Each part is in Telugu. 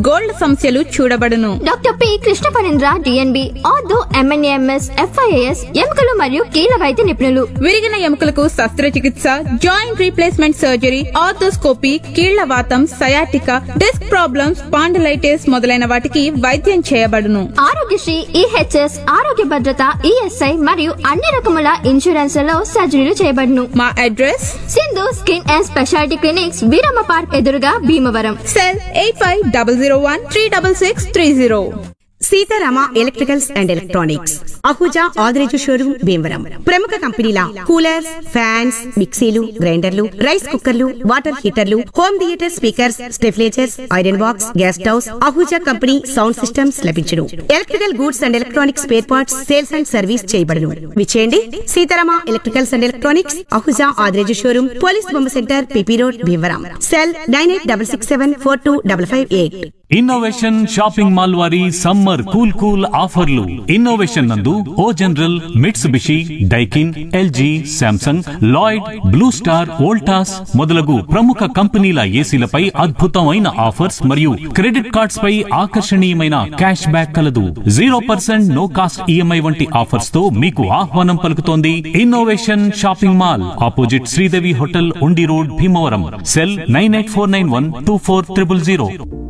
గోల్డ్ సమస్యలు చూడబడును doctor P Krishna Parendra D N B ortho M N A M S F I A S ఎముకలు మరియు కీళ్ళ వైద్య నిపుణులు విరిగిన ఎముకలకు శస్త్రచికిత్స జాయింట్ రీప్లేస్మెంట్ సర్జరీ ఆర్థోస్కోపీ కీళ్ల వాతం సయాటికా డిస్క్ ప్రాబ్లమ్స్ పాండలైటిస్ మొదలైన వాటికి వైద్యం చేయబడును ఆరోగ్యశ్రీ ఈహెచ్ఎస్ ఆరోగ్య భద్రత ఈఎస్ఐ మరియు అన్ని రకముల ఇన్సూరెన్స్లలో సర్జరీలు చేయబడును మా address Sindhu skin and speciality clinics Veeramma park ఎదురుగా Bhimavaram cell eight five double zero one three double six three zero Seetharama electricals and electronics Ahuja Adireju showroom Bhimavaram ప్రముఖ కంపెనీల కూలర్స్ ఫ్యాన్స్ మిక్సీలు గ్రైండర్లు రైస్ కుక్కర్లు వాటర్ హీటర్లు home theatre speakers stabilisers iron box gas stoves Ahuja company sound systems లభించును electrical goods and electronics spare parts sales and service చేయబడును విచేయండి Seetharama electricals and electronics Ahuja Adireju showroom police బొమ్మ centre P P road Bhimavaram cell nine eight double six seven four two double five eight innovation shopping mall వారి సమ్మర్ కూల్ కూల్ ఆఫర్లు ఇన్నోవేషన్ నందు O General Mitsubishi Daikin LG Samsung Lloyd Blue Star Voltas మొదలగు ప్రముఖ కంపెనీల ఏసీలపై అద్భుతమైన ఆఫర్స్ మరియు క్రెడిట్ కార్డ్స్ పై ఆకర్షణీయమైన క్యాష్ బ్యాక్ కలదు zero percent no cost EMI వంటి ఆఫర్స్ తో మీకు ఆహ్వానం పలుకుతోంది innovation shopping mall opposite Sridevi hotel Undi road Bhimavaram cell nine eight four nine one two four triple zero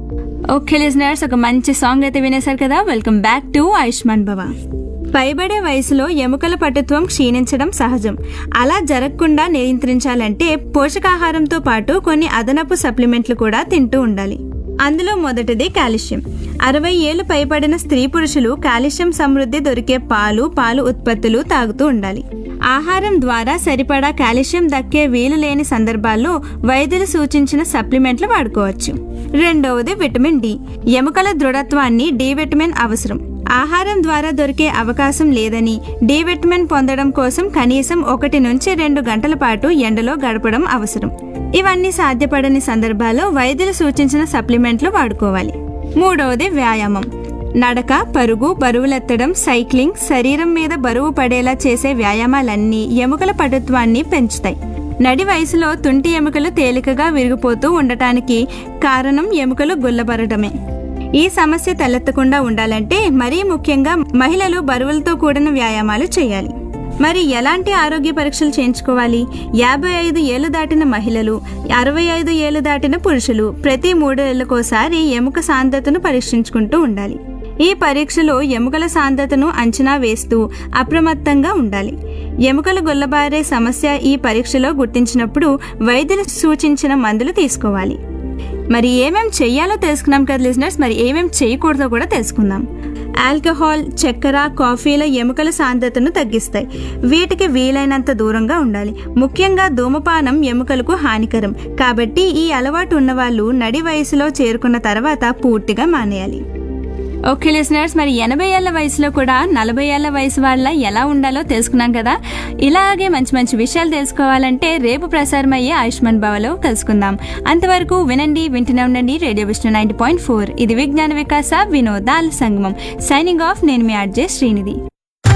okay listeners ఒక మంచి సాంగ్ అయితే వినేశారు కదా వెల్కమ్ బ్యాక్ టు ఆయుష్మాన్ భవ పైబడే వయసులో ఎముకల పటుత్వం క్షీణించడం సహజం అలా జరగకుండా నియంత్రించాలంటే పోషకాహారంతో పాటు కొన్ని అదనపు సప్లిమెంట్లు కూడా తింటూ ఉండాలి అందులో మొదటిది కాల్షియం అరవై ఏళ్లు పైబడిన స్త్రీ పురుషులు కాల్షియం సమృద్ధి దొరికే పాలు పాలు ఉత్పత్తులు తాగుతూ ఉండాలి ఆహారం ద్వారా సరిపడా కాల్షియం దక్కే వీలు లేని సందర్భాల్లో వైద్యులు సూచించిన సప్లిమెంట్లు వాడుకోవచ్చు రెండవది విటమిన్ డి ఎముకల దృఢత్వాన్ని డి విటమిన్ అవసరం ఆహారం ద్వారా దొరికే అవకాశం లేదని డి విటమిన్ పొందడం కోసం కనీసం ఒకటి నుంచి రెండు గంటల పాటు ఎండలో గడపడం అవసరం ఇవన్నీ సాధ్యపడని సందర్భాల్లో వైద్యులు సూచించిన సప్లిమెంట్లు వాడుకోవాలి మూడవది వ్యాయామం నడక పరుగు బరువులెత్తడం సైక్లింగ్ శరీరం మీద బరువు పడేలా చేసే వ్యాయామాలన్నీ ఎముకల పటుత్వాన్ని పెంచుతాయి నడి వయసులో తుంటి ఎముకలు తేలికగా విరిగిపోతూ ఉండటానికి కారణం ఎముకలు గుల్లబరటమే ఈ సమస్య తలెత్తకుండా ఉండాలంటే మరీ ముఖ్యంగా మహిళలు బరువులతో కూడిన వ్యాయామాలు చేయాలి మరి ఎలాంటి ఆరోగ్య పరీక్షలు చేయించుకోవాలి యాభై ఐదు ఏళ్లు దాటిన మహిళలు అరవై ఐదు ఏళ్లు దాటిన పురుషులు ప్రతి మూడేళ్లకోసారి ఎముక సాంద్రతను పరీక్షించుకుంటూ ఉండాలి ఈ పరీక్షలో ఎముకల సాంద్రతను అంచనా వేస్తూ అప్రమత్తంగా ఉండాలి ఎముకలు గొల్లబారే సమస్య ఈ పరీక్షలో గుర్తించినప్పుడు వైద్యులు సూచించిన మందులు తీసుకోవాలి మరి ఏమేం చెయ్యాలో తెలుసుకున్నాం కదా లిజనర్స్ మరి ఏమేం చేయకూడదో కూడా తెలుసుకుందాం ఆల్కహాల్ చక్కెర కాఫీల ఎముకల సాంద్రతను తగ్గిస్తాయి వీటికి వీలైనంత దూరంగా ఉండాలి ముఖ్యంగా ధూమపానం ఎముకలకు హానికరం కాబట్టి ఈ అలవాటు ఉన్నవాళ్ళు నడి వయసులో చేరుకున్న తర్వాత పూర్తిగా మానేయాలి ఓకే లిసనర్స్ మరి ఎనభై ఏళ్ల వయసులో కూడా నలభై ఏళ్ల వయసు వాళ్ళ ఎలా ఉండాలో తెలుసుకున్నాం కదా ఇలాగే మంచి మంచి విషయాలు తెలుసుకోవాలంటే రేపు ప్రసారం అయ్యే ఆయుష్మాన్ భవలో కలుసుకుందాం అంతవరకు వినండి వింటూనే ఉండండి radio Vishnu ninety point four ఇది విజ్ఞాన వికాస వినోదాల సంగమం సైనింగ్ ఆఫ్ నేను మీ ఆర్జే శ్రీనిధి